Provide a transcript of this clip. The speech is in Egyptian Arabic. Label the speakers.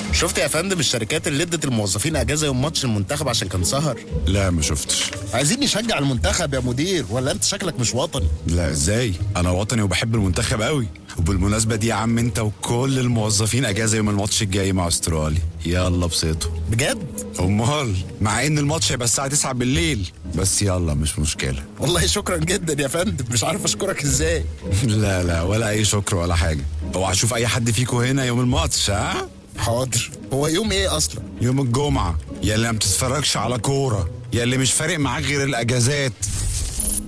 Speaker 1: شفت يا فندم الشركات اللي ادت الموظفين اجازه يوم ماتش المنتخب عشان كان سهر
Speaker 2: لا ما شفتش
Speaker 1: عايزين نشجع المنتخب يا مدير ولا انت شكلك مش وطني
Speaker 2: لا ازاي انا وطني وبحب المنتخب قوي وبالمناسبه دي يا عم انت وكل الموظفين اجازه يوم الماتش الجاي مع استراليا يلا بسيطه
Speaker 1: بجد
Speaker 2: امال مع ان الماتش هيبقى الساعه 9 بالليل بس يلا مش مشكله
Speaker 1: والله شكرا جدا يا فندم مش عارف اشكرك ازاي
Speaker 2: لا لا ولا اي شكر ولا حاجه اوعى اشوف اي حد فيكم هنا يوم الماتش ها
Speaker 1: حاضر هو يوم ايه اصلا
Speaker 2: يوم الجمعه يا اللي ما بتتفرجش على كوره يا اللي مش فارق معاك غير الاجازات